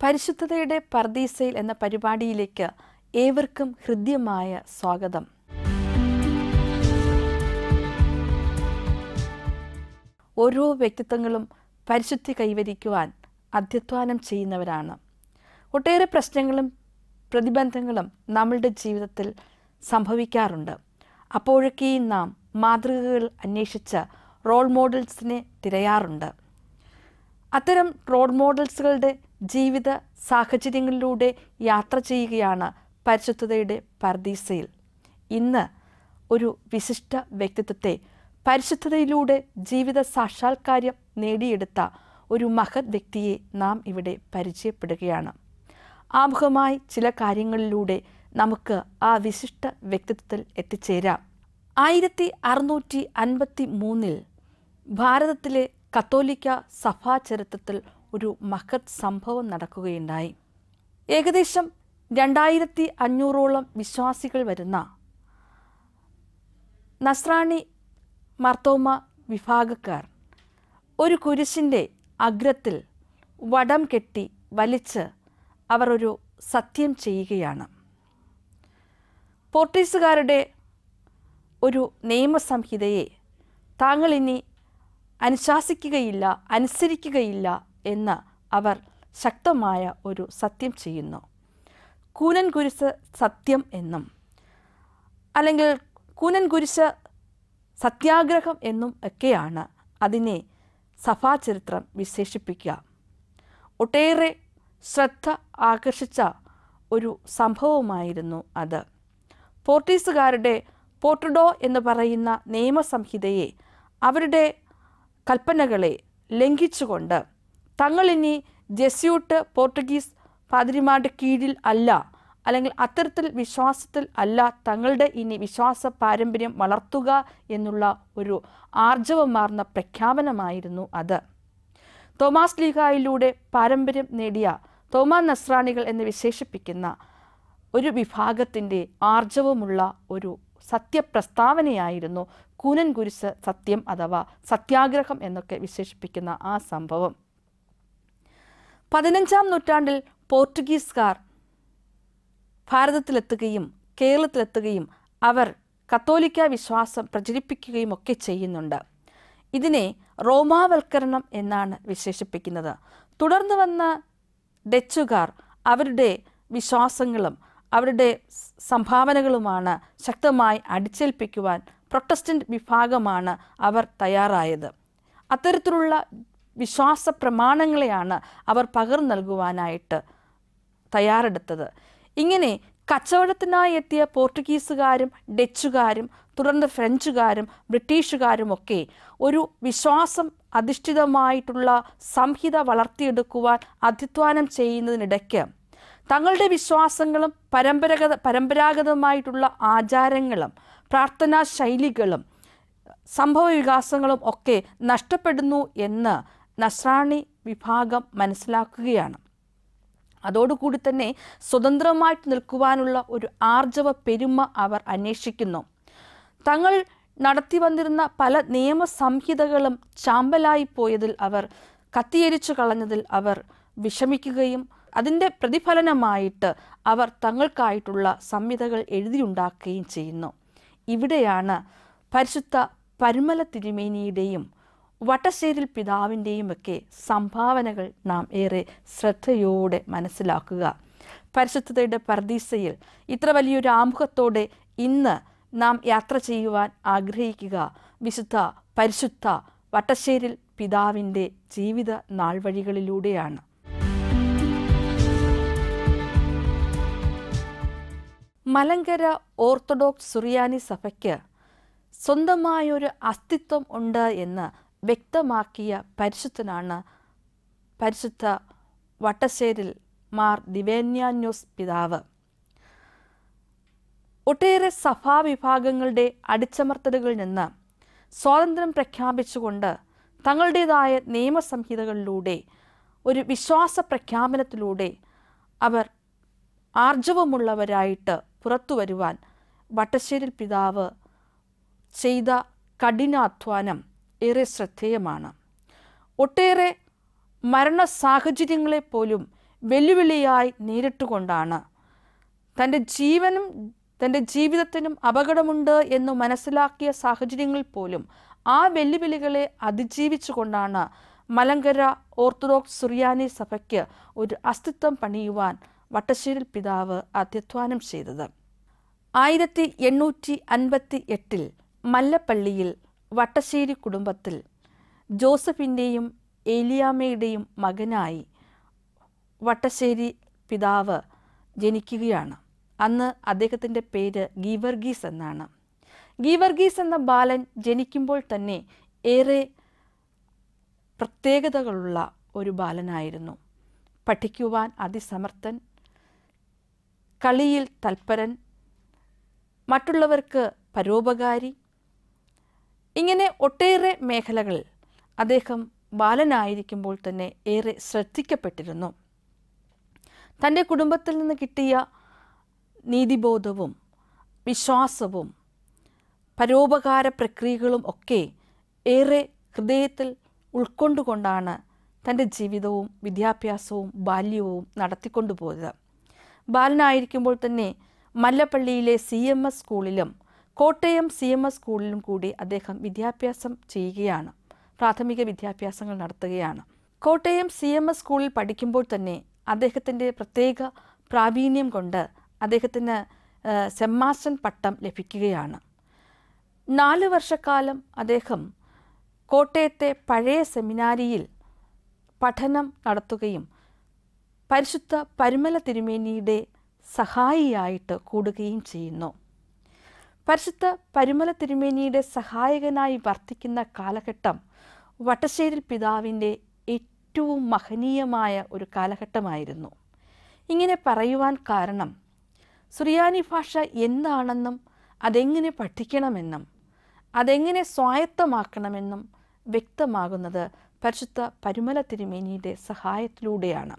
പരിശുദ്ധതയുടെ പർദീസയിൽ എന്ന പരിപാടിയിലേക്ക് ഏവർക്കും ഹൃദ്യമായ സ്വാഗതം ഓരോ വ്യക്തിത്വങ്ങളും പരിശുദ്ധി കൈവരിക്കുവാൻ അധ്യത്വാനം ചെയ്യുന്നവരാണ് ഒട്ടേറെ പ്രശ്നങ്ങളും പ്രതിബന്ധങ്ങളും നമ്മളുടെ ജീവിതത്തിൽ സംഭവിക്കാറുണ്ട് അപ്പോഴൊക്കെയും നാം മാതൃകകൾ അന്വേഷിച്ച് റോൾ മോഡൽസിനെ തിരയാറുണ്ട് അത്തരം റോൾ മോഡൽസുകളുടെ ജീവിത സാഹചര്യങ്ങളിലൂടെ യാത്ര ചെയ്യുകയാണ് പരിശുദ്ധതയുടെ പർദീസയിൽ ഇന്ന് ഒരു വിശിഷ്ട വ്യക്തിത്വത്തെ പരിശുദ്ധതയിലൂടെ ജീവിത സാക്ഷാത്കാര്യം നേടിയെടുത്ത ഒരു മഹത് വ്യക്തിയെ നാം ഇവിടെ പരിചയപ്പെടുകയാണ് ആമുഖമായി ചില കാര്യങ്ങളിലൂടെ നമുക്ക് ആ വിശിഷ്ട വ്യക്തിത്വത്തിൽ എത്തിച്ചേരാം ആയിരത്തി അറുന്നൂറ്റി അൻപത്തി മൂന്നിൽ ഭാരതത്തിലെ കത്തോലിക്ക സഭാ ചരിത്രത്തിൽ ഒരു മഹത് സംഭവം നടക്കുകയുണ്ടായി ഏകദേശം രണ്ടായിരത്തി അഞ്ഞൂറോളം വിശ്വാസികൾ വരുന്ന നസ്രാണി മർത്തോമ വിഭാഗക്കാർ ഒരു കുരിശിൻ്റെ അഗ്രത്തിൽ വടം കെട്ടി വലിച്ച് അവർ ഒരു സത്യം ചെയ്യുകയാണ് പോർട്ടീസുകാരുടെ ഒരു നിയമസംഹിതയെ താങ്കൾ ഇനി അനുശാസിക്കുകയില്ല അനുസരിക്കുകയില്ല എന്ന് അവർ ശക്തമായ ഒരു സത്യം ചെയ്യുന്നു കൂനൻ കുരിശ് സത്യം എന്നും അല്ലെങ്കിൽ കൂനൻ കുരിശ് സത്യാഗ്രഹം എന്നും ഒക്കെയാണ് അതിനെ സഭാചരിത്രം വിശേഷിപ്പിക്കുക ഒട്ടേറെ ശ്രദ്ധ ആകർഷിച്ച ഒരു സംഭവമായിരുന്നു അത് പോർട്ടീസുകാരുടെ പോർട്ടുഡോ എന്ന് പറയുന്ന നിയമസംഹിതയെ അവരുടെ കൽപ്പനകളെ ലംഘിച്ചുകൊണ്ട് തങ്ങളിനി ജെസ്യൂട്ട് പോർട്ടുഗീസ് പാതിരിമാരുടെ കീഴിൽ അല്ല അല്ലെങ്കിൽ അത്തരത്തിൽ വിശ്വാസത്തിൽ അല്ല തങ്ങളുടെ ഇനി വിശ്വാസ പാരമ്പര്യം വളർത്തുക എന്നുള്ള ഒരു ആർജവമാർന്ന പ്രഖ്യാപനമായിരുന്നു അത് തോമാസ് ലീഗായിലൂടെ പാരമ്പര്യം നേടിയ തോമാ നസ്രാണികൾ എന്ന് വിശേഷിപ്പിക്കുന്ന ഒരു വിഭാഗത്തിൻ്റെ ആർജവമുള്ള ഒരു സത്യപ്രസ്താവനയായിരുന്നു കൂനൻ കുരിശ് സത്യം അഥവാ സത്യാഗ്രഹം എന്നൊക്കെ വിശേഷിപ്പിക്കുന്ന ആ സംഭവം പതിനഞ്ചാം നൂറ്റാണ്ടിൽ പോർട്ടുഗീസുകാർ ഭാരതത്തിലെത്തുകയും കേരളത്തിലെത്തുകയും അവർ കത്തോലിക്ക വിശ്വാസം പ്രചരിപ്പിക്കുകയും ഒക്കെ ചെയ്യുന്നുണ്ട് ഇതിനെ റോമാവൽക്കരണം എന്നാണ് വിശേഷിപ്പിക്കുന്നത് തുടർന്ന് വന്ന ഡച്ചുകാർ അവരുടെ വിശ്വാസങ്ങളും അവരുടെ സംഭാവനകളുമാണ് ശക്തമായി അടിച്ചേൽപ്പിക്കുവാൻ പ്രൊട്ടസ്റ്റന്റ് വിഭാഗമാണ് അവർ തയ്യാറായത് അത്തരത്തിലുള്ള വിശ്വാസ പ്രമാണങ്ങളെയാണ് അവർ പകർന്നു നൽകുവാനായിട്ട് തയ്യാറെടുത്തത് ഇങ്ങനെ കച്ചവടത്തിനായി എത്തിയ പോർട്ടുഗീസുകാരും ഡച്ചുകാരും തുടർന്ന് ഫ്രഞ്ചുകാരും ബ്രിട്ടീഷുകാരും ഒക്കെ ഒരു വിശ്വാസം അധിഷ്ഠിതമായിട്ടുള്ള സംഹിത വളർത്തിയെടുക്കുവാൻ അധ്യത്വാനം ചെയ്യുന്നതിനിടയ്ക്ക് തങ്ങളുടെ വിശ്വാസങ്ങളും പരമ്പരാഗത പരമ്പരാഗതമായിട്ടുള്ള ആചാരങ്ങളും പ്രാർത്ഥനാ ശൈലികളും സംഭവ വികാസങ്ങളും ഒക്കെ നഷ്ടപ്പെടുന്നു എന്ന് നസ്രാണി വിഭാഗം മനസ്സിലാക്കുകയാണ് അതോടുകൂടി തന്നെ സ്വതന്ത്രമായിട്ട് നിൽക്കുവാനുള്ള ഒരു ആർജവ പെരുമ അവർ അന്വേഷിക്കുന്നു തങ്ങൾ നടത്തി വന്നിരുന്ന പല നിയമസംഹിതകളും ചാമ്പലായി പോയതിൽ അവർ കത്തിയരിച്ചു കളഞ്ഞതിൽ അവർ വിഷമിക്കുകയും അതിൻ്റെ പ്രതിഫലനമായിട്ട് അവർ തങ്ങൾക്കായിട്ടുള്ള സംഹിതകൾ എഴുതിയുണ്ടാക്കുകയും ചെയ്യുന്നു ഇവിടെയാണ് പരിശുദ്ധ പരിമല തിരുമേനിയുടെയും വട്ടശ്ശേരിൽ പിതാവിൻ്റെയും ഒക്കെ സംഭാവനകൾ നാം ഏറെ ശ്രദ്ധയോടെ മനസ്സിലാക്കുക പരിശുദ്ധതയുടെ പർദീസയിൽ ഇത്ര വലിയൊരു ആമുഖത്തോടെ ഇന്ന് നാം യാത്ര ചെയ്യുവാൻ ആഗ്രഹിക്കുക വിശുദ്ധ പരിശുദ്ധ വട്ടശ്ശേരിൽ പിതാവിൻ്റെ ജീവിത നാൾവഴികളിലൂടെയാണ് മലങ്കര ഓർത്തഡോക്സ് സുറിയാനി സഭയ്ക്ക് സ്വന്തമായൊരു അസ്തിത്വം ഉണ്ട് എന്ന് വ്യക്തമാക്കിയ പരിശുദ്ധനാണ് പരിശുദ്ധ വട്ടശ്ശേരിൽ മാർ ദിവന്യാന്യോസ് പിതാവ് ഒട്ടേറെ സഭാവിഭാഗങ്ങളുടെ അടിച്ചമർത്തലുകളിൽ നിന്ന് സ്വാതന്ത്ര്യം പ്രഖ്യാപിച്ചുകൊണ്ട് തങ്ങളുടേതായ നിയമസംഹിതകളിലൂടെ ഒരു വിശ്വാസ പ്രഖ്യാപനത്തിലൂടെ അവർ ആർജവമുള്ളവരായിട്ട് പുറത്തു വരുവാൻ വട്ടശ്ശേരിൽ പിതാവ് ചെയ്ത കഠിനാധ്വാനം ഏറെ ശ്രദ്ധേയമാണ് ഒട്ടേറെ മരണ സാഹചര്യങ്ങളെപ്പോലും വെല്ലുവിളിയായി നേരിട്ടുകൊണ്ടാണ് തൻ്റെ ജീവനും തൻ്റെ ജീവിതത്തിനും അപകടമുണ്ട് എന്ന് മനസ്സിലാക്കിയ സാഹചര്യങ്ങളിൽ പോലും ആ വെല്ലുവിളികളെ അതിജീവിച്ചുകൊണ്ടാണ് മലങ്കര ഓർത്തഡോക്സ് സുറിയാനി സഭയ്ക്ക് ഒരു അസ്തിത്വം പണിയുവാൻ വട്ടശ്ശേരിൽ പിതാവ് അധ്യധ്വാനം ചെയ്തത് ആയിരത്തി എണ്ണൂറ്റി അൻപത്തി എട്ടിൽ മല്ലപ്പള്ളിയിൽ വട്ടശ്ശേരി കുടുംബത്തിൽ ജോസഫിൻ്റെയും ഏലിയാമ്മയുടെയും മകനായി വട്ടശ്ശേരി പിതാവ് ജനിക്കുകയാണ് അന്ന് അദ്ദേഹത്തിൻ്റെ പേര് ഗീവർഗീസ് എന്നാണ് ഗീവർഗീസ് എന്ന ബാലൻ ജനിക്കുമ്പോൾ തന്നെ ഏറെ പ്രത്യേകതകളുള്ള ഒരു ബാലനായിരുന്നു പഠിക്കുവാൻ അതിസമർത്ഥൻ കളിയിൽ തൽപരൻ മറ്റുള്ളവർക്ക് പരോപകാരി ഇങ്ങനെ ഒട്ടേറെ മേഖലകളിൽ അദ്ദേഹം ബാലനായിരിക്കുമ്പോൾ തന്നെ ഏറെ ശ്രദ്ധിക്കപ്പെട്ടിരുന്നു തൻ്റെ കുടുംബത്തിൽ നിന്ന് കിട്ടിയ നീതിബോധവും വിശ്വാസവും പരോപകാര പ്രക്രിയകളും ഒക്കെ ഏറെ ഹൃദയത്തിൽ ഉൾക്കൊണ്ടുകൊണ്ടാണ് തൻ്റെ ജീവിതവും വിദ്യാഭ്യാസവും ബാല്യവും നടത്തിക്കൊണ്ടുപോയത് ബാലനായിരിക്കുമ്പോൾ തന്നെ മല്ലപ്പള്ളിയിലെ സി എം എസ് സ്കൂളിലും കോട്ടയം സി എം എസ് സ്കൂളിലും കൂടി അദ്ദേഹം വിദ്യാഭ്യാസം ചെയ്യുകയാണ് പ്രാഥമിക വിദ്യാഭ്യാസങ്ങൾ നടത്തുകയാണ് കോട്ടയം സി എം എസ് സ്കൂളിൽ പഠിക്കുമ്പോൾ തന്നെ അദ്ദേഹത്തിൻ്റെ പ്രത്യേക പ്രാവീണ്യം കൊണ്ട് അദ്ദേഹത്തിന് സെമ്മാസ്റ്റൻ പട്ടം ലഭിക്കുകയാണ് നാല് വർഷക്കാലം അദ്ദേഹം കോട്ടയത്തെ പഴയ സെമിനാരിയിൽ പഠനം നടത്തുകയും പരിശുദ്ധ പരിമല തിരുമേനിയുടെ സഹായിയായിട്ട് കൂടുകയും ചെയ്യുന്നു പരിശുദ്ധ പരിമല തിരുമേനിയുടെ സഹായകനായി വർത്തിക്കുന്ന കാലഘട്ടം വട്ടശ്ശേരിൽ പിതാവിൻ്റെ ഏറ്റവും മഹനീയമായ ഒരു കാലഘട്ടമായിരുന്നു ഇങ്ങനെ പറയുവാൻ കാരണം സുറിയാനി ഭാഷ എന്താണെന്നും അതെങ്ങനെ പഠിക്കണമെന്നും അതെങ്ങനെ സ്വായത്തമാക്കണമെന്നും വ്യക്തമാകുന്നത് പരിശുദ്ധ പരിമല തിരുമേനിയുടെ സഹായത്തിലൂടെയാണ്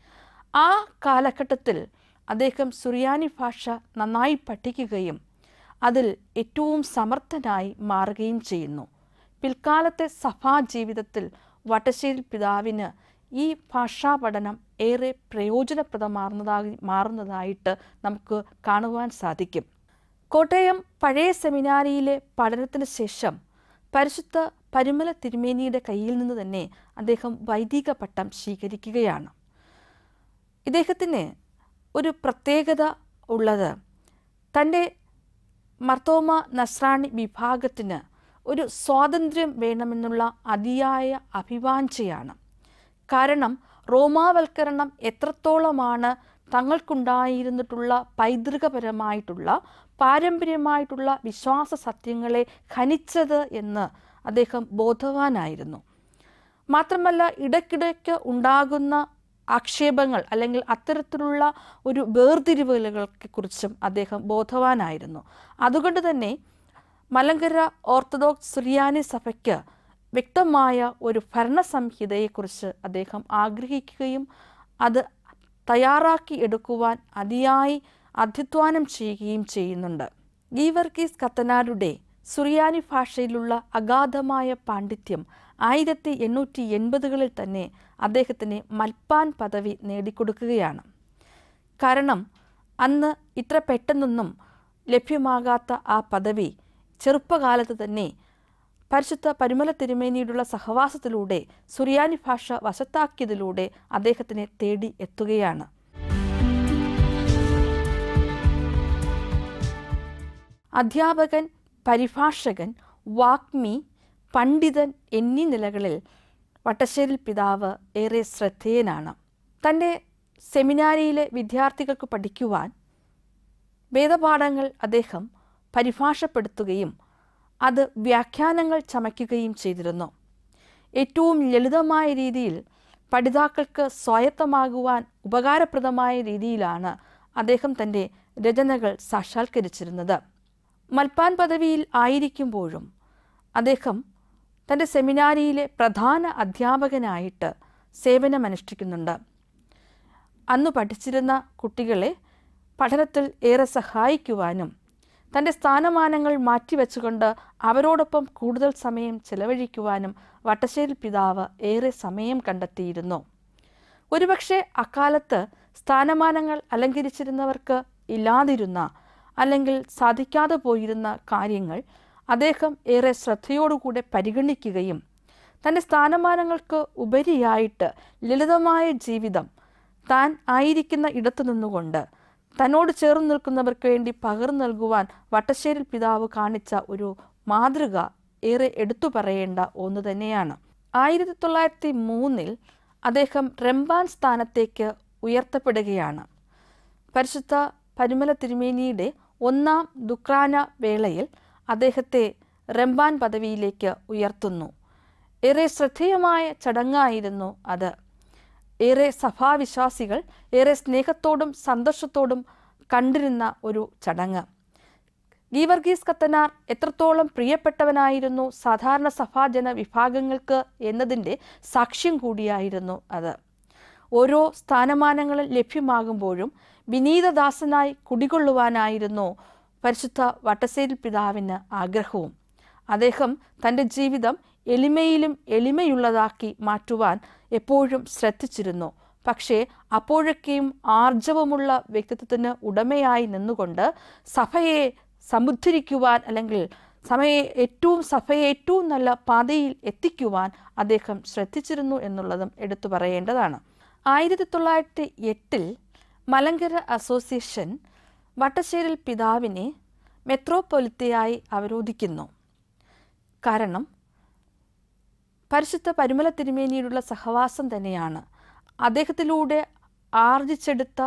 ആ കാലഘട്ടത്തിൽ അദ്ദേഹം സുറിയാനി ഭാഷ നന്നായി പഠിക്കുകയും അതിൽ ഏറ്റവും സമർത്ഥനായി മാറുകയും ചെയ്യുന്നു പിൽക്കാലത്തെ സഭാ ജീവിതത്തിൽ വട്ടശ്ശേരി പിതാവിന് ഈ ഭാഷാ പഠനം ഏറെ പ്രയോജനപ്രദമാർന്നതായി മാറുന്നതായിട്ട് നമുക്ക് കാണുവാൻ സാധിക്കും കോട്ടയം പഴയ സെമിനാരിയിലെ പഠനത്തിന് ശേഷം പരിശുദ്ധ പരിമല തിരുമേനിയുടെ കയ്യിൽ നിന്ന് തന്നെ അദ്ദേഹം വൈദിക പട്ടം സ്വീകരിക്കുകയാണ് ഇദ്ദേഹത്തിന് ഒരു പ്രത്യേകത ഉള്ളത് തൻ്റെ മർത്തോമ നസ്രാണി വിഭാഗത്തിന് ഒരു സ്വാതന്ത്ര്യം വേണമെന്നുള്ള അതിയായ അഭിവാഞ്ചയാണ് കാരണം റോമാവൽക്കരണം എത്രത്തോളമാണ് തങ്ങൾക്കുണ്ടായിരുന്നിട്ടുള്ള പൈതൃകപരമായിട്ടുള്ള പാരമ്പര്യമായിട്ടുള്ള വിശ്വാസ സത്യങ്ങളെ ഖനിച്ചത് എന്ന് അദ്ദേഹം ബോധവാനായിരുന്നു മാത്രമല്ല ഇടയ്ക്കിടയ്ക്ക് ഉണ്ടാകുന്ന ആക്ഷേപങ്ങൾ അല്ലെങ്കിൽ അത്തരത്തിലുള്ള ഒരു വേർതിരിവുകളെ കുറിച്ചും അദ്ദേഹം ബോധവാനായിരുന്നു അതുകൊണ്ട് തന്നെ മലങ്കര ഓർത്തഡോക്സ് സുറിയാനി സഭയ്ക്ക് വ്യക്തമായ ഒരു ഭരണ സംഹിതയെക്കുറിച്ച് അദ്ദേഹം ആഗ്രഹിക്കുകയും അത് തയ്യാറാക്കി എടുക്കുവാൻ അതിയായി അധ്യധ്വാനം ചെയ്യുകയും ചെയ്യുന്നുണ്ട് ഗീവർഗീസ് കത്തനാരുടെ സുറിയാനി ഭാഷയിലുള്ള അഗാധമായ പാണ്ഡിത്യം ആയിരത്തി എണ്ണൂറ്റി എൺപതുകളിൽ തന്നെ അദ്ദേഹത്തിന് മൽപ്പാൻ പദവി നേടിക്കൊടുക്കുകയാണ് കാരണം അന്ന് ഇത്ര പെട്ടെന്നൊന്നും ലഭ്യമാകാത്ത ആ പദവി ചെറുപ്പകാലത്ത് തന്നെ പരിശുദ്ധ പരിമല തിരുമേനിയോടുള്ള സഹവാസത്തിലൂടെ സുറിയാനി ഭാഷ വശത്താക്കിയതിലൂടെ അദ്ദേഹത്തിനെ തേടി എത്തുകയാണ് അധ്യാപകൻ പരിഭാഷകൻ വാഗ്മി പണ്ഡിതൻ എന്നീ നിലകളിൽ വട്ടശ്ശേരിൽ പിതാവ് ഏറെ ശ്രദ്ധേയനാണ് തൻ്റെ സെമിനാരിയിലെ വിദ്യാർത്ഥികൾക്ക് പഠിക്കുവാൻ വേദപാഠങ്ങൾ അദ്ദേഹം പരിഭാഷപ്പെടുത്തുകയും അത് വ്യാഖ്യാനങ്ങൾ ചമയ്ക്കുകയും ചെയ്തിരുന്നു ഏറ്റവും ലളിതമായ രീതിയിൽ പഠിതാക്കൾക്ക് സ്വായത്തമാകുവാൻ ഉപകാരപ്രദമായ രീതിയിലാണ് അദ്ദേഹം തൻ്റെ രചനകൾ സാക്ഷാത്കരിച്ചിരുന്നത് മൽപ്പാൻ പദവിയിൽ ആയിരിക്കുമ്പോഴും അദ്ദേഹം തൻ്റെ സെമിനാരിയിലെ പ്രധാന അധ്യാപകനായിട്ട് സേവനമനുഷ്ഠിക്കുന്നുണ്ട് അന്ന് പഠിച്ചിരുന്ന കുട്ടികളെ പഠനത്തിൽ ഏറെ സഹായിക്കുവാനും തൻ്റെ സ്ഥാനമാനങ്ങൾ മാറ്റിവെച്ചുകൊണ്ട് അവരോടൊപ്പം കൂടുതൽ സമയം ചെലവഴിക്കുവാനും വട്ടശ്ശേരി പിതാവ് ഏറെ സമയം കണ്ടെത്തിയിരുന്നു ഒരുപക്ഷെ അക്കാലത്ത് സ്ഥാനമാനങ്ങൾ അലങ്കരിച്ചിരുന്നവർക്ക് ഇല്ലാതിരുന്ന അല്ലെങ്കിൽ സാധിക്കാതെ പോയിരുന്ന കാര്യങ്ങൾ അദ്ദേഹം ഏറെ ശ്രദ്ധയോടുകൂടെ പരിഗണിക്കുകയും തൻ്റെ സ്ഥാനമാനങ്ങൾക്ക് ഉപരിയായിട്ട് ലളിതമായ ജീവിതം താൻ ആയിരിക്കുന്ന ഇടത്തു നിന്നുകൊണ്ട് തന്നോട് ചേർന്ന് നിൽക്കുന്നവർക്ക് വേണ്ടി പകർന്നു നൽകുവാൻ വട്ടശ്ശേരി പിതാവ് കാണിച്ച ഒരു മാതൃക ഏറെ എടുത്തു പറയേണ്ട ഒന്ന് തന്നെയാണ് ആയിരത്തി തൊള്ളായിരത്തി മൂന്നിൽ അദ്ദേഹം റംബാൻ സ്ഥാനത്തേക്ക് ഉയർത്തപ്പെടുകയാണ് പരിശുദ്ധ പരിമല തിരുമേനിയുടെ ഒന്നാം ദുക്രാന വേളയിൽ അദ്ദേഹത്തെ റംബാൻ പദവിയിലേക്ക് ഉയർത്തുന്നു ഏറെ ശ്രദ്ധേയമായ ചടങ്ങായിരുന്നു അത് ഏറെ സഭാവിശ്വാസികൾ ഏറെ സ്നേഹത്തോടും സന്തോഷത്തോടും കണ്ടിരുന്ന ഒരു ചടങ്ങ് ഗീവർഗീസ് കത്തനാർ എത്രത്തോളം പ്രിയപ്പെട്ടവനായിരുന്നു സാധാരണ സഭാജന വിഭാഗങ്ങൾക്ക് എന്നതിൻ്റെ സാക്ഷ്യം കൂടിയായിരുന്നു അത് ഓരോ സ്ഥാനമാനങ്ങളും ലഭ്യമാകുമ്പോഴും വിനീതദാസനായി കുടികൊള്ളുവാനായിരുന്നു പരിശുദ്ധ വട്ടശ്ശേരി പിതാവിന് ആഗ്രഹവും അദ്ദേഹം തൻ്റെ ജീവിതം എളിമയിലും എളിമയുള്ളതാക്കി മാറ്റുവാൻ എപ്പോഴും ശ്രദ്ധിച്ചിരുന്നു പക്ഷേ അപ്പോഴൊക്കെയും ആർജവമുള്ള വ്യക്തിത്വത്തിന് ഉടമയായി നിന്നുകൊണ്ട് സഭയെ സമുദ്ധരിക്കുവാൻ അല്ലെങ്കിൽ സഭയെ ഏറ്റവും സഭയെ ഏറ്റവും നല്ല പാതയിൽ എത്തിക്കുവാൻ അദ്ദേഹം ശ്രദ്ധിച്ചിരുന്നു എന്നുള്ളതും എടുത്തു പറയേണ്ടതാണ് ആയിരത്തി തൊള്ളായിരത്തി എട്ടിൽ മലങ്കര അസോസിയേഷൻ വട്ടശ്ശേരിൽ പിതാവിനെ മെത്രോപൊലിത്തയായി അവരോധിക്കുന്നു കാരണം പരിശുദ്ധ പരിമല തിരുമേനിയിലുള്ള സഹവാസം തന്നെയാണ് അദ്ദേഹത്തിലൂടെ ആർജിച്ചെടുത്ത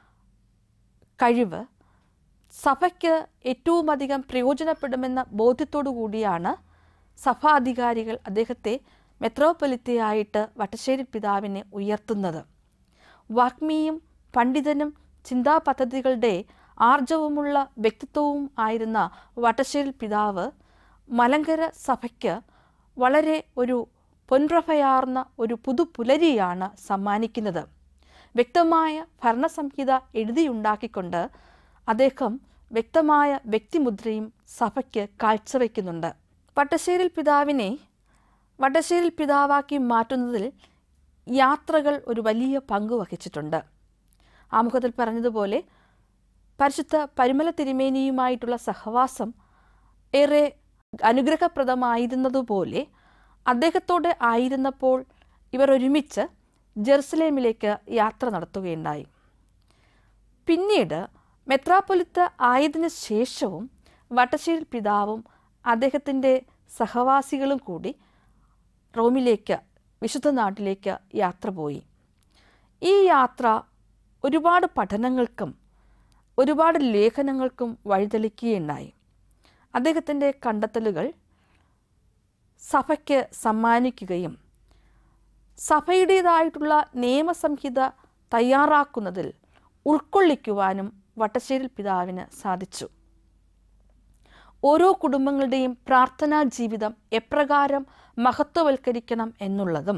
കഴിവ് സഭയ്ക്ക് ഏറ്റവും അധികം പ്രയോജനപ്പെടുമെന്ന ബോധ്യത്തോടു കൂടിയാണ് സഭാധികാരികൾ അദ്ദേഹത്തെ മെത്രോപൊലിത്തയായിട്ട് വട്ടശ്ശേരി പിതാവിനെ ഉയർത്തുന്നത് വാഗ്മിയും പണ്ഡിതനും ചിന്താ പദ്ധതികളുടെ ആർജവമുള്ള വ്യക്തിത്വവും ആയിരുന്ന വട്ടശ്ശേരി പിതാവ് മലങ്കര സഭയ്ക്ക് വളരെ ഒരു പൊൻപ്രഭയാർന്ന ഒരു പുതുപുലരിയാണ് സമ്മാനിക്കുന്നത് വ്യക്തമായ ഭരണസംഹിത എഴുതിയുണ്ടാക്കിക്കൊണ്ട് അദ്ദേഹം വ്യക്തമായ വ്യക്തിമുദ്രയും സഭയ്ക്ക് കാഴ്ചവെക്കുന്നുണ്ട് വട്ടശ്ശേരിൽ പിതാവിനെ വട്ടശ്ശേരിൽ പിതാവാക്കി മാറ്റുന്നതിൽ യാത്രകൾ ഒരു വലിയ പങ്ക് വഹിച്ചിട്ടുണ്ട് ആമുഖത്തിൽ പറഞ്ഞതുപോലെ പരിശുദ്ധ പരിമല തിരുമേനിയുമായിട്ടുള്ള സഹവാസം ഏറെ അനുഗ്രഹപ്രദമായിരുന്നതുപോലെ അദ്ദേഹത്തോടെ ആയിരുന്നപ്പോൾ ഇവർ ഒരുമിച്ച് ജെറുസലേമിലേക്ക് യാത്ര നടത്തുകയുണ്ടായി പിന്നീട് മെത്രാപ്പൊലിത്ത ആയതിനു ശേഷവും വട്ടശ്ശേരി പിതാവും അദ്ദേഹത്തിൻ്റെ സഹവാസികളും കൂടി റോമിലേക്ക് വിശുദ്ധ നാട്ടിലേക്ക് യാത്ര പോയി ഈ യാത്ര ഒരുപാട് പഠനങ്ങൾക്കും ഒരുപാട് ലേഖനങ്ങൾക്കും വഴിതെളിക്കുകയുണ്ടായി അദ്ദേഹത്തിൻ്റെ കണ്ടെത്തലുകൾ സഭയ്ക്ക് സമ്മാനിക്കുകയും സഭയുടേതായിട്ടുള്ള നിയമസംഹിത തയ്യാറാക്കുന്നതിൽ ഉൾക്കൊള്ളിക്കുവാനും വട്ടശ്ശേരി പിതാവിന് സാധിച്ചു ഓരോ കുടുംബങ്ങളുടെയും പ്രാർത്ഥനാ ജീവിതം എപ്രകാരം മഹത്വവൽക്കരിക്കണം എന്നുള്ളതും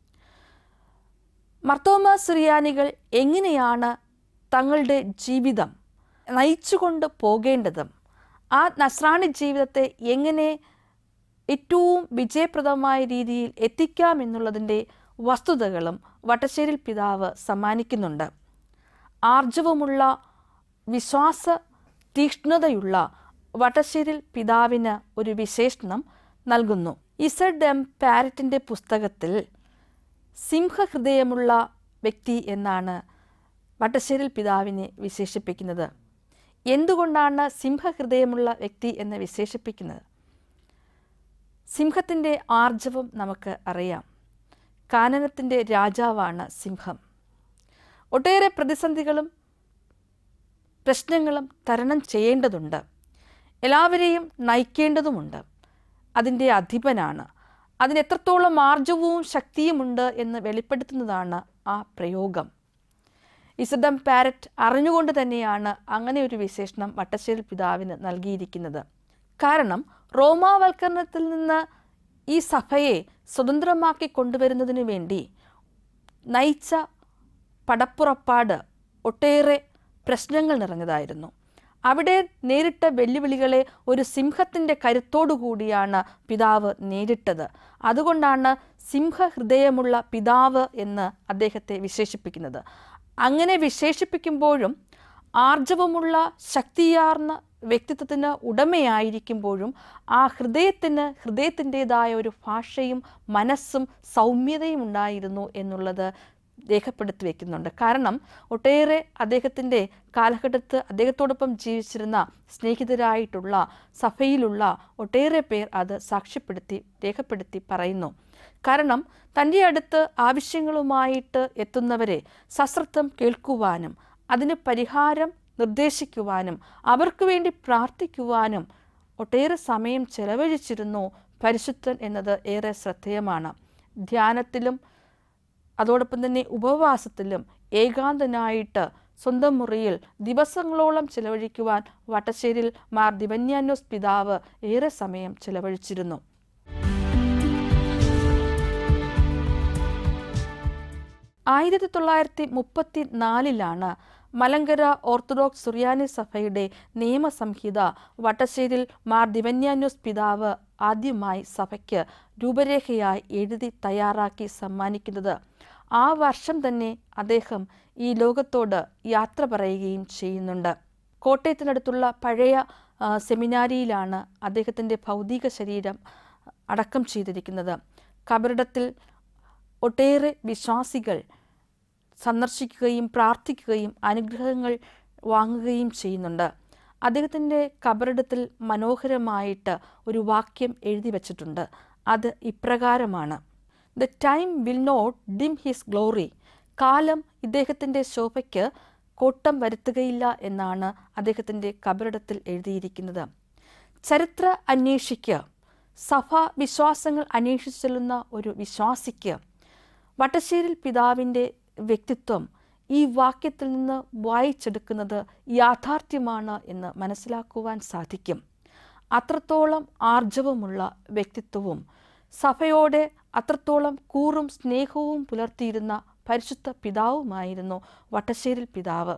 മർത്തോമ സുറിയാനികൾ എങ്ങനെയാണ് തങ്ങളുടെ ജീവിതം നയിച്ചുകൊണ്ട് പോകേണ്ടതും ആ നസ്രാണി ജീവിതത്തെ എങ്ങനെ ഏറ്റവും വിജയപ്രദമായ രീതിയിൽ എത്തിക്കാം എന്നുള്ളതിൻ്റെ വസ്തുതകളും വട്ടശ്ശേരിൽ പിതാവ് സമ്മാനിക്കുന്നുണ്ട് ആർജവമുള്ള വിശ്വാസ തീക്ഷ്ണതയുള്ള വട്ടശ്ശേരിൽ പിതാവിന് ഒരു വിശേഷണം നൽകുന്നു ഇസഡ് എം പാരറ്റിൻ്റെ പുസ്തകത്തിൽ സിംഹഹൃദയമുള്ള വ്യക്തി എന്നാണ് വട്ടശ്ശേരിൽ പിതാവിനെ വിശേഷിപ്പിക്കുന്നത് എന്തുകൊണ്ടാണ് സിംഹഹൃദയമുള്ള വ്യക്തി എന്ന് വിശേഷിപ്പിക്കുന്നത് സിംഹത്തിൻ്റെ ആർജവം നമുക്ക് അറിയാം കാനനത്തിൻ്റെ രാജാവാണ് സിംഹം ഒട്ടേറെ പ്രതിസന്ധികളും പ്രശ്നങ്ങളും തരണം ചെയ്യേണ്ടതുണ്ട് എല്ലാവരെയും നയിക്കേണ്ടതുമുണ്ട് അതിൻ്റെ അധിപനാണ് അതിന് എത്രത്തോളം ആർജവവും ശക്തിയുമുണ്ട് എന്ന് വെളിപ്പെടുത്തുന്നതാണ് ആ പ്രയോഗം ഇസഡം പാരറ്റ് അറിഞ്ഞുകൊണ്ട് തന്നെയാണ് അങ്ങനെ ഒരു വിശേഷണം വട്ടശ്ശേരി പിതാവിന് നൽകിയിരിക്കുന്നത് കാരണം റോമാവൽക്കരണത്തിൽ നിന്ന് ഈ സഭയെ സ്വതന്ത്രമാക്കി കൊണ്ടുവരുന്നതിന് വേണ്ടി നയിച്ച പടപ്പുറപ്പാട് ഒട്ടേറെ പ്രശ്നങ്ങൾ നിറഞ്ഞതായിരുന്നു അവിടെ നേരിട്ട വെല്ലുവിളികളെ ഒരു സിംഹത്തിൻ്റെ കരുത്തോടു കൂടിയാണ് പിതാവ് നേരിട്ടത് അതുകൊണ്ടാണ് സിംഹഹൃദയമുള്ള പിതാവ് എന്ന് അദ്ദേഹത്തെ വിശേഷിപ്പിക്കുന്നത് അങ്ങനെ വിശേഷിപ്പിക്കുമ്പോഴും ആർജവമുള്ള ശക്തിയാർന്ന വ്യക്തിത്വത്തിന് ഉടമയായിരിക്കുമ്പോഴും ആ ഹൃദയത്തിന് ഹൃദയത്തിൻ്റെതായ ഒരു ഭാഷയും മനസ്സും സൗമ്യതയും ഉണ്ടായിരുന്നു എന്നുള്ളത് രേഖപ്പെടുത്തി വയ്ക്കുന്നുണ്ട് കാരണം ഒട്ടേറെ അദ്ദേഹത്തിൻ്റെ കാലഘട്ടത്ത് അദ്ദേഹത്തോടൊപ്പം ജീവിച്ചിരുന്ന സ്നേഹിതരായിട്ടുള്ള സഭയിലുള്ള ഒട്ടേറെ പേർ അത് സാക്ഷ്യപ്പെടുത്തി രേഖപ്പെടുത്തി പറയുന്നു കാരണം തൻ്റെ അടുത്ത് ആവശ്യങ്ങളുമായിട്ട് എത്തുന്നവരെ സശ്രദ്ധം കേൾക്കുവാനും അതിന് പരിഹാരം നിർദ്ദേശിക്കുവാനും അവർക്ക് വേണ്ടി പ്രാർത്ഥിക്കുവാനും ഒട്ടേറെ സമയം ചെലവഴിച്ചിരുന്നു പരിശുദ്ധൻ എന്നത് ഏറെ ശ്രദ്ധേയമാണ് ധ്യാനത്തിലും അതോടൊപ്പം തന്നെ ഉപവാസത്തിലും ഏകാന്തനായിട്ട് സ്വന്തം മുറിയിൽ ദിവസങ്ങളോളം ചിലവഴിക്കുവാൻ വട്ടശ്ശേരിൽ മാർ ദിവന്യാനോസ് പിതാവ് ഏറെ സമയം ചിലവഴിച്ചിരുന്നു ആയിരത്തി തൊള്ളായിരത്തി മുപ്പത്തി നാലിലാണ് മലങ്കര ഓർത്തഡോക്സ് സുറിയാനി സഭയുടെ നിയമസംഹിത വട്ടശ്ശേരിൽ മാർ ദിവന്യാനോസ് പിതാവ് ആദ്യമായി സഭയ്ക്ക് രൂപരേഖയായി എഴുതി തയ്യാറാക്കി സമ്മാനിക്കുന്നത് ആ വർഷം തന്നെ അദ്ദേഹം ഈ ലോകത്തോട് യാത്ര പറയുകയും ചെയ്യുന്നുണ്ട് കോട്ടയത്തിനടുത്തുള്ള പഴയ ആ, സെമിനാരിയിലാണ് അദ്ദേഹത്തിൻ്റെ ഭൗതിക ശരീരം അടക്കം ചെയ്തിരിക്കുന്നത് കബറിടത്തിൽ ഒട്ടേറെ വിശ്വാസികൾ സന്ദർശിക്കുകയും പ്രാർത്ഥിക്കുകയും അനുഗ്രഹങ്ങൾ വാങ്ങുകയും ചെയ്യുന്നുണ്ട് അദ്ദേഹത്തിൻ്റെ കബറിടത്തിൽ മനോഹരമായിട്ട് ഒരു വാക്യം എഴുതി വച്ചിട്ടുണ്ട് അത് ഇപ്രകാരമാണ് the time will not dim his glory കാലം ഇദ്ദേഹത്തിൻ്റെ ശോഭയ്ക്ക് കോട്ടം വരുത്തുകയില്ല എന്നാണ് അദ്ദേഹത്തിൻ്റെ കബറിടത്തിൽ എഴുതിയിരിക്കുന്നത് ചരിത്ര അന്വേഷിക്ക് സഭാ വിശ്വാസങ്ങൾ അന്വേഷിച്ചു ചെല്ലുന്ന ഒരു വിശ്വാസിക്ക് വട്ടശ്ശേരിൽ പിതാവിൻ്റെ വ്യക്തിത്വം ഈ വാക്യത്തിൽ നിന്ന് വായിച്ചെടുക്കുന്നത് യാഥാർത്ഥ്യമാണ് എന്ന് മനസ്സിലാക്കുവാൻ സാധിക്കും അത്രത്തോളം ആർജവമുള്ള വ്യക്തിത്വവും സഭയോടെ അത്രത്തോളം കൂറും സ്നേഹവും പുലർത്തിയിരുന്ന പരിശുദ്ധ പിതാവുമായിരുന്നു വട്ടശ്ശേരിൽ പിതാവ്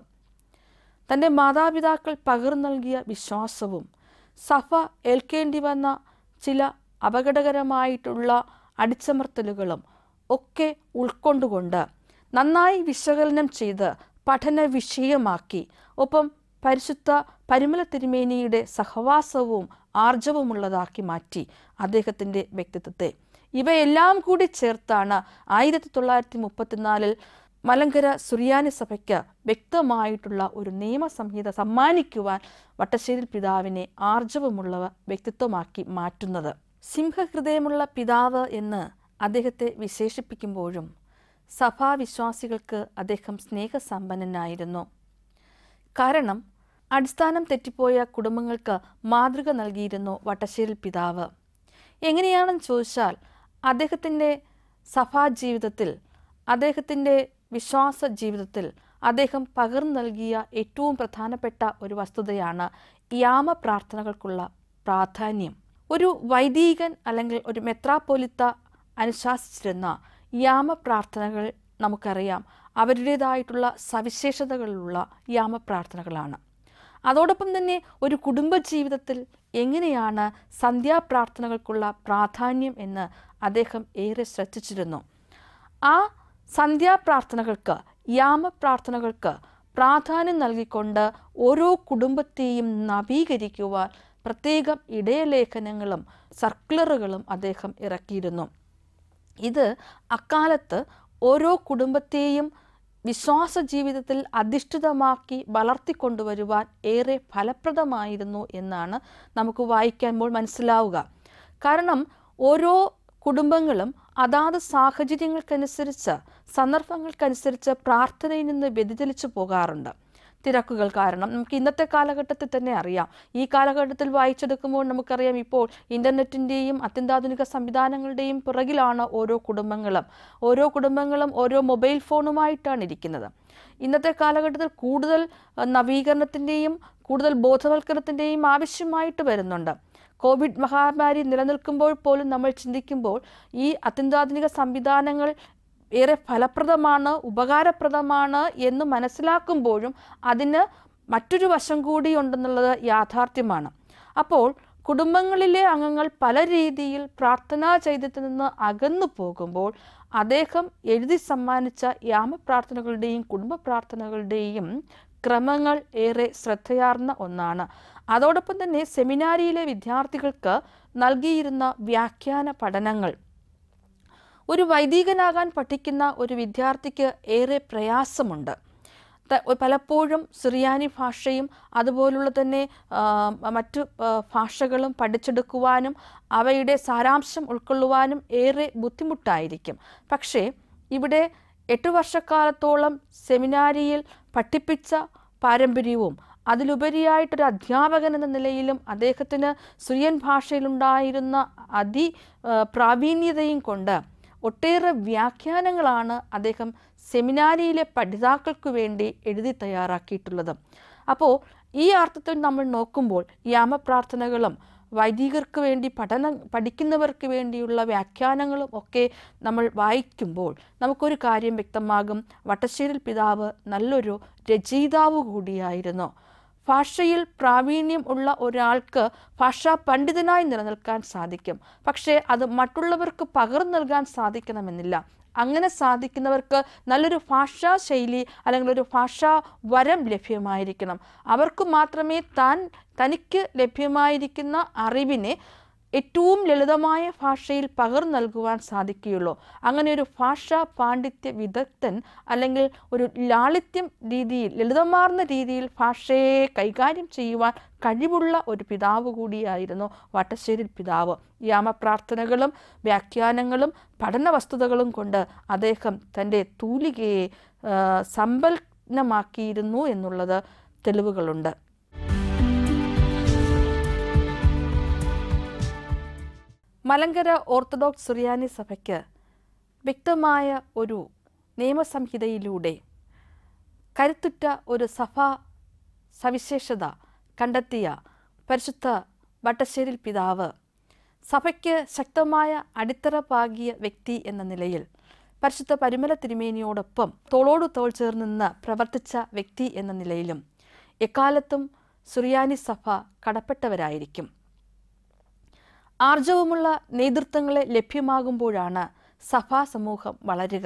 തൻ്റെ മാതാപിതാക്കൾ പകർന്നു നൽകിയ വിശ്വാസവും സഭ ഏൽക്കേണ്ടി വന്ന ചില അപകടകരമായിട്ടുള്ള അടിച്ചമർത്തലുകളും ഒക്കെ ഉൾക്കൊണ്ടുകൊണ്ട് നന്നായി വിശകലനം ചെയ്ത് പഠന വിഷയമാക്കി ഒപ്പം പരിശുദ്ധ പരിമല തിരുമേനിയുടെ സഹവാസവും ആർജവമുള്ളതാക്കി മാറ്റി അദ്ദേഹത്തിൻ്റെ വ്യക്തിത്വത്തെ ഇവയെല്ലാം കൂടി ചേർത്താണ് ആയിരത്തി തൊള്ളായിരത്തി മുപ്പത്തിനാലിൽ മലങ്കര സുറിയാനി സഭയ്ക്ക് വ്യക്തമായിട്ടുള്ള ഒരു നിയമസംഹിത സമ്മാനിക്കുവാൻ വട്ടശ്ശേരി പിതാവിനെ ആർജവമുള്ള വ്യക്തിത്വമാക്കി മാറ്റുന്നത് സിംഹഹൃദയമുള്ള പിതാവ് എന്ന് അദ്ദേഹത്തെ വിശേഷിപ്പിക്കുമ്പോഴും സഭാവിശ്വാസികൾക്ക് അദ്ദേഹം സ്നേഹസമ്പന്നനായിരുന്നു കാരണം അടിസ്ഥാനം തെറ്റിപ്പോയ കുടുംബങ്ങൾക്ക് മാതൃക നൽകിയിരുന്നു വട്ടശ്ശേരി പിതാവ് എങ്ങനെയാണെന്ന് ചോദിച്ചാൽ അദ്ദേഹത്തിൻ്റെ സഭാജീവിതത്തിൽ അദ്ദേഹത്തിൻ്റെ വിശ്വാസ ജീവിതത്തിൽ അദ്ദേഹം പകർന്നു നൽകിയ ഏറ്റവും പ്രധാനപ്പെട്ട ഒരു വസ്തുതയാണ് യാമ പ്രാർത്ഥനകൾക്കുള്ള പ്രാധാന്യം ഒരു വൈദികൻ അല്ലെങ്കിൽ ഒരു മെത്രാപ്പൊലിത്ത അനുശാസിച്ചിരുന്ന യാമപ്രാർത്ഥനകൾ നമുക്കറിയാം അവരുടേതായിട്ടുള്ള സവിശേഷതകളുള്ള യാമപ്രാർത്ഥനകളാണ് അതോടൊപ്പം തന്നെ ഒരു കുടുംബജീവിതത്തിൽ എങ്ങനെയാണ് സന്ധ്യാപ്രാർത്ഥനകൾക്കുള്ള പ്രാധാന്യം എന്ന് അദ്ദേഹം ഏറെ ശ്രദ്ധിച്ചിരുന്നു ആ സന്ധ്യാപ്രാർത്ഥനകൾക്ക് യാമപ്രാർത്ഥനകൾക്ക് പ്രാധാന്യം നൽകിക്കൊണ്ട് ഓരോ കുടുംബത്തെയും നവീകരിക്കുവാൻ പ്രത്യേകം ഇടയലേഖനങ്ങളും സർക്കുലറുകളും അദ്ദേഹം ഇറക്കിയിരുന്നു ഇത് അക്കാലത്ത് ഓരോ കുടുംബത്തെയും വിശ്വാസ ജീവിതത്തിൽ അധിഷ്ഠിതമാക്കി വളർത്തിക്കൊണ്ടുവരുവാൻ ഏറെ ഫലപ്രദമായിരുന്നു എന്നാണ് നമുക്ക് വായിക്കുമ്പോൾ മനസ്സിലാവുക കാരണം ഓരോ കുടുംബങ്ങളും അതാത് സാഹചര്യങ്ങൾക്കനുസരിച്ച് സന്ദർഭങ്ങൾക്കനുസരിച്ച് പ്രാർത്ഥനയിൽ നിന്ന് വ്യതിചലിച്ചു പോകാറുണ്ട് തിരക്കുകൾ കാരണം നമുക്ക് ഇന്നത്തെ കാലഘട്ടത്തിൽ തന്നെ അറിയാം ഈ കാലഘട്ടത്തിൽ വായിച്ചെടുക്കുമ്പോൾ നമുക്കറിയാം ഇപ്പോൾ ഇൻ്റർനെറ്റിൻ്റെയും അത്യന്താധുനിക സംവിധാനങ്ങളുടെയും പുറകിലാണ് ഓരോ കുടുംബങ്ങളും ഓരോ കുടുംബങ്ങളും ഓരോ മൊബൈൽ ഫോണുമായിട്ടാണ് ഇരിക്കുന്നത് ഇന്നത്തെ കാലഘട്ടത്തിൽ കൂടുതൽ അഹ്, നവീകരണത്തിൻ്റെയും കൂടുതൽ ബോധവൽക്കരണത്തിൻ്റെയും ആവശ്യമായിട്ട് വരുന്നുണ്ട് കോവിഡ് മഹാമാരി നിലനിൽക്കുമ്പോൾ പോലും നമ്മൾ ചിന്തിക്കുമ്പോൾ ഈ അത്യന്താധുനിക സംവിധാനങ്ങൾ ഏറെ ഫലപ്രദമാണ് ഉപകാരപ്രദമാണ് എന്ന് മനസ്സിലാക്കുമ്പോഴും അതിന് മറ്റൊരു വശം കൂടി ഉണ്ടെന്നുള്ളത് യാഥാർത്ഥ്യമാണ് അപ്പോൾ കുടുംബങ്ങളിലെ അംഗങ്ങൾ പല രീതിയിൽ പ്രാർത്ഥനാ ചൈതത്തിൽ നിന്ന് അകന്നു പോകുമ്പോൾ അദ്ദേഹം എഴുതി സമ്മാനിച്ച യാമപ്രാർത്ഥനകളുടെയും കുടുംബ പ്രാർത്ഥനകളുടെയും ക്രമങ്ങൾ ഏറെ ശ്രദ്ധയാർന്ന ഒന്നാണ് അതോടൊപ്പം തന്നെ സെമിനാരിയിലെ വിദ്യാർത്ഥികൾക്ക് നൽകിയിരുന്ന വ്യാഖ്യാന പഠനങ്ങൾ ഒരു വൈദികനാകാൻ പഠിക്കുന്ന ഒരു വിദ്യാർത്ഥിക്ക് ഏറെ പ്രയാസമുണ്ട് ത- പലപ്പോഴും സിറിയാനി ഭാഷയും അതുപോലുള്ള തന്നെ ആ, മറ്റു ആ, ഭാഷകളും പഠിച്ചെടുക്കുവാനും അവയുടെ സാരാംശം ഉൾക്കൊള്ളുവാനും ഏറെ ബുദ്ധിമുട്ടായിരിക്കും പക്ഷേ ഇവിടെ എട്ട് വർഷക്കാലത്തോളം സെമിനാരിയിൽ പഠിപ്പിച്ച പാരമ്പര്യവും അതിലുപരിയായിട്ടൊരു അധ്യാപകൻ എന്ന നിലയിലും അദ്ദേഹത്തിന് സുറിയൻ ഭാഷയിലുണ്ടായിരുന്ന അതി ആ, പ്രാവീണ്യതയും കൊണ്ട് ഒട്ടേറെ വ്യാഖ്യാനങ്ങളാണ് അദ്ദേഹം സെമിനാരിയിലെ പഠിതാക്കൾക്ക് വേണ്ടി എഴുതി തയ്യാറാക്കിയിട്ടുള്ളത് അപ്പോൾ ഈ അർത്ഥത്തിൽ നമ്മൾ നോക്കുമ്പോൾ യാമപ്രാർത്ഥനകളും വൈദികർക്ക് വേണ്ടി പഠനം പഠിക്കുന്നവർക്ക് വേണ്ടിയുള്ള വ്യാഖ്യാനങ്ങളും ഒക്കെ നമ്മൾ വായിക്കുമ്പോൾ നമുക്കൊരു കാര്യം വ്യക്തമാകും വട്ടശ്ശേരിൽ പിതാവ് നല്ലൊരു രചയിതാവ് കൂടിയായിരുന്നു ഭാഷയിൽ പ്രാവീണ്യം ഉള്ള ഒരാൾക്ക് ഭാഷാ പണ്ഡിതനായി നിലനിൽക്കാൻ സാധിക്കും പക്ഷേ അത് മറ്റുള്ളവർക്ക് പകർന്നു നൽകാൻ സാധിക്കണമെന്നില്ല അങ്ങനെ സാധിക്കുന്നവർക്ക് നല്ലൊരു ഭാഷാ ശൈലി അല്ലെങ്കിൽ ഒരു ഭാഷാ വരം ലഭ്യമായിരിക്കണം അവർക്ക് മാത്രമേ താൻ തനിക്ക് ലഭ്യമായിരിക്കുന്ന അറിവിനെ ഏറ്റവും ലളിതമായ ഭാഷയിൽ പകർന്നു നൽകുവാൻ സാധിക്കുകയുള്ളൂ അങ്ങനെ ഒരു ഭാഷാ പാണ്ഡിത്യ വിദഗ്ധൻ അല്ലെങ്കിൽ ഒരു ലാളിത്യം രീതിയിൽ ലളിതമാർന്ന രീതിയിൽ ഭാഷയെ കൈകാര്യം ചെയ്യുവാൻ കഴിവുള്ള ഒരു പിതാവ് കൂടിയായിരുന്നു വട്ടശ്ശേരി പിതാവ് യാമപ്രാർത്ഥനകളും വ്യാഖ്യാനങ്ങളും പഠന വസ്തുതകളും കൊണ്ട് അദ്ദേഹം തൻ്റെ തൂലികയെ ആ, സമ്പന്നമാക്കിയിരുന്നു എന്നുള്ളത് തെളിവുകളുണ്ട് മലങ്കര ഓർത്തഡോക്സ് സുറിയാനി സഭയ്ക്ക് വ്യക്തമായ ഒരു നിയമസംഹിതയിലൂടെ കരുത്തുറ്റ ഒരു സഭാ സവിശേഷത കണ്ടെത്തിയ പരിശുദ്ധ വട്ടശ്ശേരിൽ പിതാവ് സഭയ്ക്ക് ശക്തമായ അടിത്തറ പാകിയ വ്യക്തി എന്ന നിലയിൽ പരിശുദ്ധ പരിമല തിരുമേനിയോടൊപ്പം തോളോട് തോൾ ചേർന്ന് നിന്ന് പ്രവർത്തിച്ച വ്യക്തി എന്ന നിലയിലും എക്കാലത്തും സുറിയാനി സഭ കടപ്പെട്ടവരായിരിക്കും ആർജവമുള്ള നേതൃത്വങ്ങളെ ലഭ്യമാകുമ്പോഴാണ് സഭാ സമൂഹം വളരുക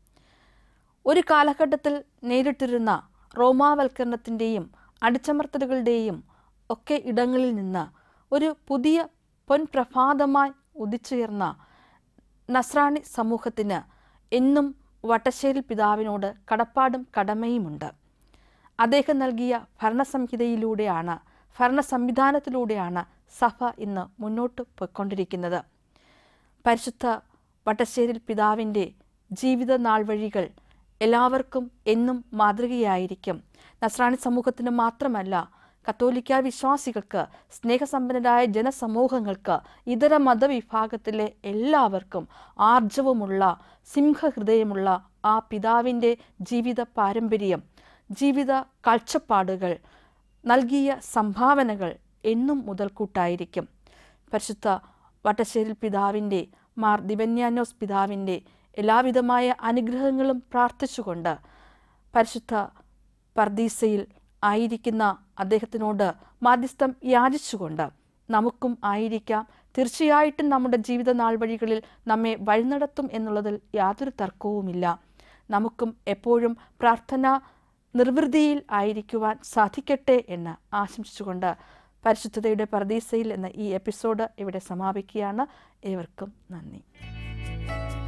ഒരു കാലഘട്ടത്തിൽ നേരിട്ടിരുന്ന റോമാവൽക്കരണത്തിൻ്റെയും അടിച്ചമർത്തലുകളുടെയും ഒക്കെ ഇടങ്ങളിൽ നിന്ന് ഒരു പുതിയ പൊൻപ്രഭാതമായി ഉദിച്ചുയർന്ന നസ്രാണി സമൂഹത്തിന് എന്നും വട്ടശ്ശേരി പിതാവിനോട് കടപ്പാടും കടമയുമുണ്ട് അദ്ദേഹം നൽകിയ ഭരണസംഹിതയിലൂടെയാണ് ഭരണ സംവിധാനത്തിലൂടെയാണ് സഭ ഇന്ന് മുന്നോട്ട് പോയിക്കൊണ്ടിരിക്കുന്നത് പരിശുദ്ധ വട്ടശ്ശേരിൽ പിതാവിൻ്റെ ജീവിത നാൾവഴികൾ എല്ലാവർക്കും എന്നും മാതൃകയായിരിക്കും നസ്രാണി സമൂഹത്തിന് മാത്രമല്ല കത്തോലിക്ക വിശ്വാസികൾക്ക് സ്നേഹസമ്പന്നരായ ജനസമൂഹങ്ങൾക്ക് ഇതര മതവിഭാഗത്തിലെ എല്ലാവർക്കും ആർജവമുള്ള സിംഹഹൃദയമുള്ള ആ പിതാവിൻ്റെ ജീവിത പാരമ്പര്യം ജീവിത കാഴ്ചപ്പാടുകൾ നൽകിയ സംഭാവനകൾ എന്നും മുതൽക്കൂട്ടായിരിക്കും പരിശുദ്ധ വട്ടശ്ശേരിൽ പിതാവിൻ്റെ മാർ ദിവന്യാനോസ് പിതാവിൻ്റെ എല്ലാവിധമായ അനുഗ്രഹങ്ങളും പ്രാർത്ഥിച്ചുകൊണ്ട് പരിശുദ്ധ പർദീസയിൽ ആയിരിക്കുന്ന അദ്ദേഹത്തിനോട് മാധ്യസ്ഥം യാചിച്ചുകൊണ്ട് നമുക്കും ആയിരിക്കാം തീർച്ചയായിട്ടും നമ്മുടെ ജീവിത നാൾ വഴികളിൽ നമ്മെ വഴിനടത്തും എന്നുള്ളതിൽ യാതൊരു തർക്കവുമില്ല നമുക്കും എപ്പോഴും പ്രാർത്ഥന നിർവൃതിയിൽ ആയിരിക്കുവാൻ സാധിക്കട്ടെ എന്ന് ആശംസിച്ചുകൊണ്ട് പരിശുദ്ധതയുടെ പർദീസയിൽ എന്ന ഈ എപ്പിസോഡ് ഇവിടെ സമാപിക്കുകയാണ് ഏവർക്കും നന്ദി